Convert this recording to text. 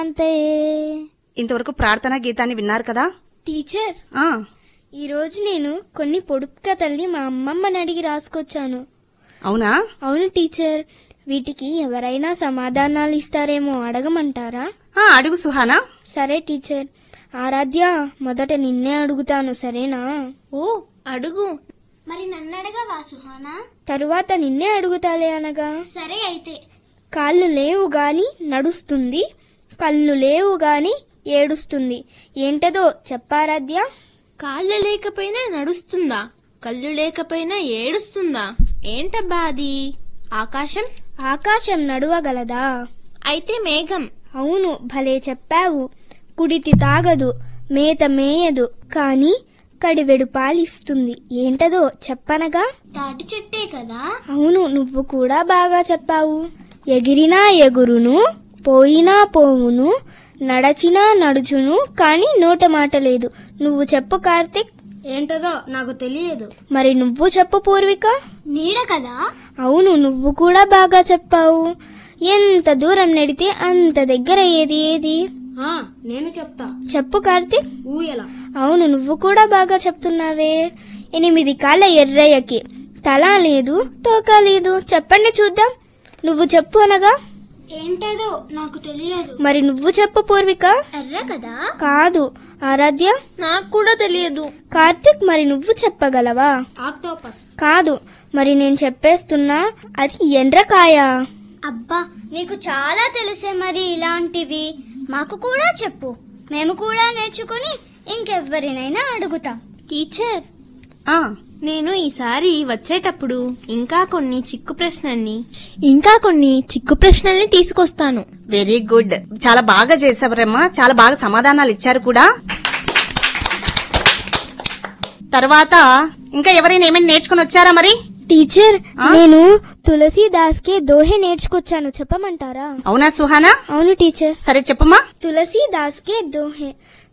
అంతే ఇంతవరకు ప్రార్థనా గీతాన్ని విన్నారు కదా టీచర్ ఆ ఈరోజు నేను కొన్ని పొడుపు కథల్ని మా అమ్మమ్మని అడిగి రాసుకొచ్చాను అవునా అవును టీచర్ వీటికి ఎవరైనా సమాధానాలు ఇస్తారేమో అడగమంటారా ఆ అడుగు సుహానా సరే టీచర్ ఆరాధ్య మొదట నిన్నే అడుగుతాను సరేనా ఓ అడుగు మరి నన్ను అడగవా సుహానా తరువాత నిన్నే అడుగుతాలే అనగా సరే అయితే కాళ్ళు లేవు గాని నడుస్తుంది కళ్ళు లేవు గాని ఏడుస్తుంది ఏంటదో చెప్పారాధ్య కాళ్ళు లేకపోయినా నడుస్తుందా కళ్ళు లేకపోయినా ఏడుస్తుందా ఏంటబ్బా అది ఆకాశం ఆకాశం నడువగలదా అయితే మేఘం అవును భలే చెప్పావు కుడితి తాగదు మేత మేయదు కాని కడివెడు పాలిస్తుంది ఏంటదో చెప్పనగా తాటి చెట్టే కదా అవును నువ్వు కూడా బాగా చెప్పావు ఎగిరినా ఎగురును పోయినా పోవును నడచినా నడుచును కాని నోట మాట లేదు నువ్వు చెప్పు కార్తిక్ ఏంటదో నాకు తెలియదు మరి నువ్వు చెప్పు పూర్విక నీడ కదా అవును నువ్వు కూడా బాగా చెప్పావు ఎంత దూరం నడితే అంత దగ్గర ఏది ఏది ఆ నేను చెప్తా చెప్పు కార్తిక్ ఊయల అవును నువ్వు కూడా బాగా చెప్తున్నావే ఎనిమిది కాళ్ళ ఎర్రయ్యకి తల లేదు తోక లేదు చెప్పండి చూద్దాం నువ్వు చెప్పు అనగా ఏంటదో నాకు తెలియదు మరి నువ్వు చెప్పు పూర్విక ఎర్ర కదా కాదు ఆరాధ్య నాకు కూడా తెలియదు కార్తిక్ మరి నువ్వు చెప్పగలవా ఆక్టోపస్ కాదు మరి నేను చెప్పేస్తున్నా అది ఎండ్రకాయ అబ్బా నీకు చాలా తెలిసే మరి ఇలాంటివి మాకు కూడా చెప్పు మేము కూడా నేర్చుకుని ఇంకెవ్వరినైనా అడుగుతాం టీచర్ ఆ నేను ఈసారి వచ్చేటప్పుడు ఇంకా కొన్ని చిక్కు ప్రశ్నల్ని ఇంకా కొన్ని చిక్కు ప్రశ్నల్ని తీసుకొస్తాను వెరీ గుడ్ చాలా బాగా చేసావరమ్మా చాలా బాగా సమాధానాలు ఇచ్చారు కూడా తర్వాత ఇంకా ఎవరైనా ఏమైనా నేర్చుకుని వచ్చారా మరి టీచర్ నేను తులసీదాస్కే దోహే నేర్చుకొచ్చాను చెప్పమంటారా అవునా సుహానా అవును టీచర్ సరే చెప్పమ్మా తులసీదాస్ కే దోహే